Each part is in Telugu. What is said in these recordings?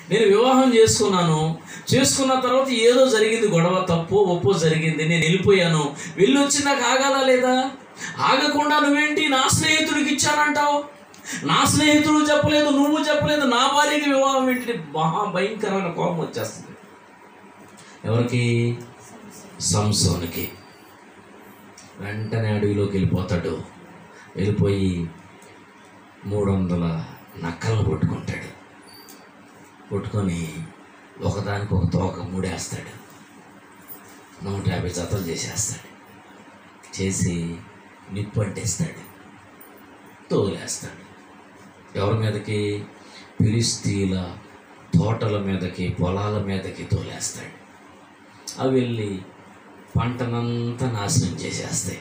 నేను వివాహం చేసుకున్నాను చేసుకున్న తర్వాత ఏదో జరిగింది గొడవ తప్పు ఒప్పు జరిగింది నేను వెళ్ళిపోయాను వెళ్ళి వచ్చి నాకు ఆగాదా లేదా ఆగకుండా నువ్వేంటి నా స్నేహితుడికి ఇచ్చానంటావు నా స్నేహితుడు చెప్పలేదు నువ్వు చెప్పలేదు నా భార్యకి వివాహం ఏంటి మహా భయంకరమైన కోపం వచ్చేస్తుంది ఎవరికి సంసోనికి వెంటనే అడవిలోకి వెళ్ళిపోతాడు వెళ్ళిపోయి మూడు వందల నక్కలను పట్టుకుంటాడు పట్టుకొని ఒకదానికి ఒక తోక మూడేస్తాడు నూట యాభై జతలు చేసేస్తాడు చేసి నిప్పు అంటేస్తాడు తోలేస్తాడు ఎవరి మీదకి ఫిలిస్తీన్ల తోటల మీదకి పొలాల మీదకి తోలేస్తాడు అవి వెళ్ళి పంటనంతా నాశనం చేసేస్తాయి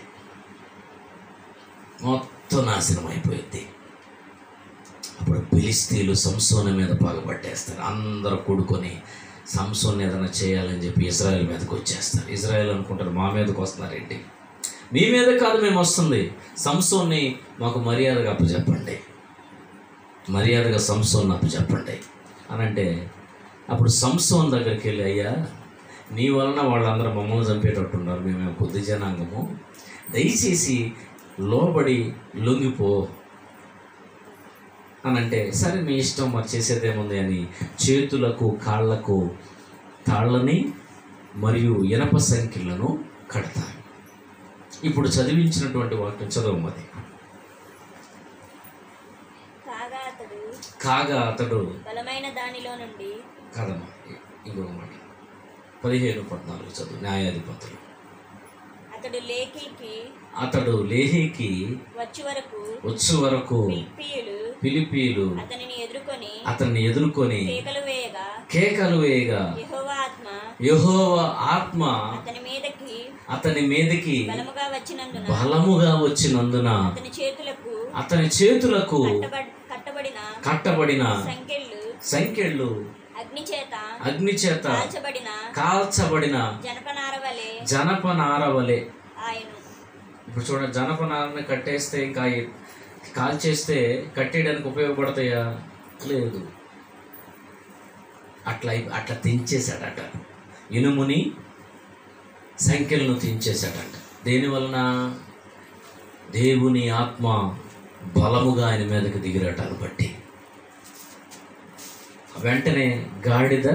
మొత్తం నాశనం అయిపోయింది అప్పుడు ఫిలిస్తీన్లు సంసోన మీద పగబట్టేస్తారు అందరూ కూడుకొని సంసోన్ ఏదైనా చేయాలని చెప్పి ఇజ్రాయెల్ మీదకి వచ్చేస్తారు ఇజ్రాయెల్ అనుకుంటారు మా మీదకి వస్తున్నారేంటి మీ మీద కాదు మేము వస్తుంది సంసోన్ని మాకు మర్యాదగా అప్పచెప్పండి మర్యాదగా సంసోన్ అప్పచెప్పండి అని అంటే అప్పుడు సంసోన్ దగ్గరికి వెళ్ళి అయ్యా నీ వలన వాళ్ళందరూ మమ్మల్ని చంపేటట్టున్నారు మేము కొద్ది జనాంగము దయచేసి లోబడి లొంగిపో అని అంటే సరే మీ ఇష్టం మరి చేసేదేముంది అని చేతులకు కాళ్ళకు తాళ్ళని మరియు ఇనప సంఖ్యలను కడతారు ఇప్పుడు చదివించినటువంటి వాక్యం చదవమది కాగా అతడు కాగా అతడు బలమైన దానిలో నుండి కదమ్మా ఇంకొక మాట పదిహేను పద్నాలుగు చదువు న్యాయాధిపతులు అతడు లేఖికి అతడు లేహికి వచ్చి వరకు వచ్చు వరకు ఫిలిప్పీయులు ఫిలిపీలు అతనిని ఎదుర్కొని అతన్ని ఎదుర్కొని కేకలు వేయగా కేకలు వేయగా యెహోవా ఆత్మ యెహోవ ఆత్మ అతని మీదకి అతని మీదకి బలముగా వచ్చినందున బలముగా వచ్చినందున అతని చేతులకు అతని చేతులకు కట్టబడి కట్టబడిన కట్టబడిన సంకెళ్ళు సంఖ్యలు అగ్ని చేత అగ్ని చేత కాల్చబడిన కాల్చబడిన జనపనార వలె జనపనారవలే ఆయను ఇప్పుడు చూడండి జనపనారని కట్టేస్తే ఇంకా ఈ- కాల్చేస్తే కట్టేయడానికి ఉపయోగపడతాయా లేదు అట్లా అయి- అట్లా తెంచేశాడట ఇనుముని సంఖ్యలను తెంచేశాడట దేని వలన దేవుని ఆత్మ బలముగా ఆయన మీదకి దిగిరటాలు బట్టి వెంటనే గాడిద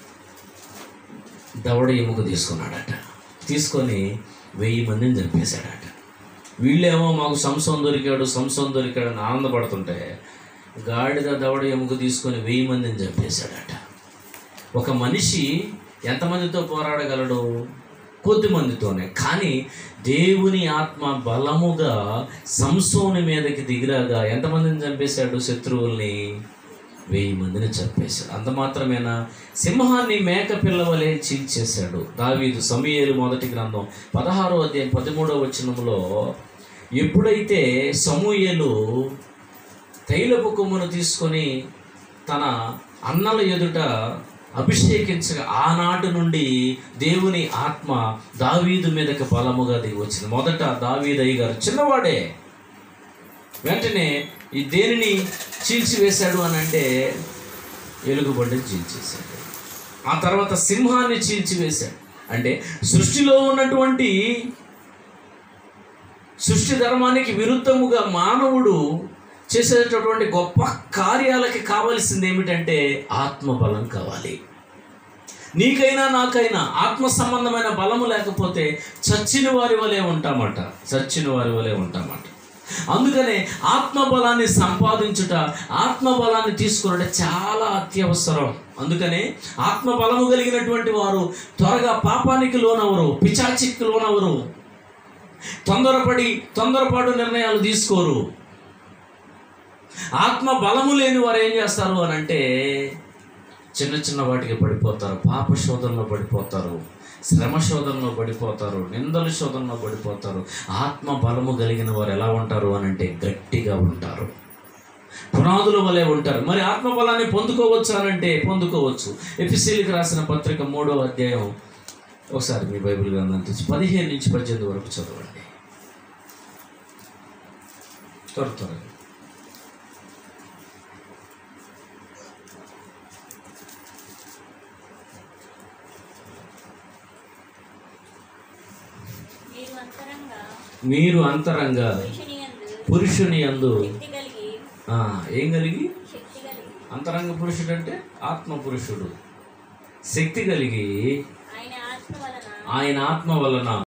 దవడ ఎముక తీసుకున్నాడట తీసుకొని వెయ్యి మందిని చంపేశాడట వీళ్ళేమో మాకు సంసం దొరికాడు సంసం దొరికాడు అని ఆనందపడుతుంటే గాడిద దవడ ఎముక తీసుకొని వెయ్యి మందిని చంపేశాడట ఒక మనిషి ఎంతమందితో పోరాడగలడు కొద్ది మందితోనే కానీ దేవుని ఆత్మ బలముగా సంసోని మీదకి దిగిరాగా ఎంతమందిని చంపేశాడు శత్రువుల్ని వెయ్యి మందిని చంపేశాడు అంత మాత్రమేనా సింహాన్ని మేక పిల్లవలే చీల్చేశాడు దావీదు సమీయేలు మొదటి గ్రంథం పదహారో అధ్యాయం పదమూడవ వచనంలో ఎప్పుడైతే సమూయేలు తైలపు కొమ్మును తీసుకొని తన అన్నల ఎదుట అభిషేకించగా ఆనాటి నుండి దేవుని ఆత్మ దావీదు మీదకి బలముగా దిగి వచ్చింది మొదట దావీదయ్య గారు చిన్నవాడే వెంటనే ఈ దేనిని చీల్చివేశాడు అని అంటే ఎలుగుబండిని చీల్చేశాడు ఆ తర్వాత సింహాన్ని చీల్చివేశాడు అంటే సృష్టిలో ఉన్నటువంటి సృష్టి ధర్మానికి విరుద్ధముగా మానవుడు చేసేటటువంటి గొప్ప కార్యాలకి కావలసింది ఏమిటంటే ఆత్మబలం కావాలి నీకైనా నాకైనా ఆత్మ సంబంధమైన బలము లేకపోతే చచ్చిన వారి వలె ఉంటామట చచ్చిన వారి వలె ఉంటామట అందుకనే ఆత్మబలాన్ని సంపాదించుట ఆత్మబలాన్ని తీసుకున్నట చాలా అత్యవసరం అందుకనే ఆత్మబలము కలిగినటువంటి వారు త్వరగా పాపానికి లోనవరు పిచాచికి లోనవరు తొందరపడి తొందరపాటు నిర్ణయాలు తీసుకోరు ఆత్మ బలము లేని వారు ఏం చేస్తారు అని అంటే చిన్న చిన్న వాటికి పడిపోతారు పాప శోధనలో పడిపోతారు శ్రమ శోధనలో పడిపోతారు నిందల శోధనలో పడిపోతారు ఆత్మ బలము కలిగిన వారు ఎలా ఉంటారు అని అంటే గట్టిగా ఉంటారు పునాదుల వలె ఉంటారు మరి ఆత్మ బలాన్ని పొందుకోవచ్చు అని అంటే పొందుకోవచ్చు ఎఫిసీలకు రాసిన పత్రిక మూడో అధ్యాయం ఒకసారి మీ బైబిల్ గ్రంథం తెచ్చి పదిహేను నుంచి పద్దెనిమిది వరకు చదవండి త్వర త్వరగా అంతరంగా మీరు అంతరంగా పురుషుని యందు పురుషుని అందు శక్తి కలిగి ఆ, ఏం కలిగి శక్తి కలిగి అంతరంగ పురుషుడు అంటే ఆత్మ పురుషుడు శక్తి కలిగి ఆయన ఆత్మ వలన ఆయన ఆత్మ వలన